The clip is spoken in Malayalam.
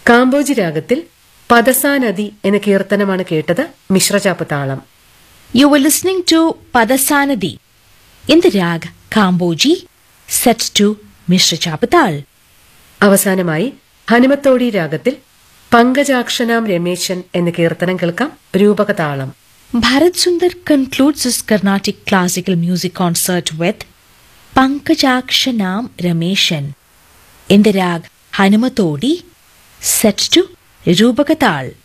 കാമ്പോജി രാഗത്തിൽ പദസാ നദി എന്ന കീർത്തനമാണ് കേട്ടത് മിശ്രചാപ്പ് താളം You were listening to Padasanadi in the rag Kamboji, set to Mishra Chapatal. അവസാനമായി ഹനുമത്തോടി രാഗത്തിൽ പങ്കജാക്ഷനാം രമേശൻ എന്ന കീർത്തനം കേൾക്കാം രൂപകതാളം Bharat Sundar concludes his Carnatic classical music concert with Pankajakshanam Rameshan in the rag Hanumatodi, set to Rubakatal.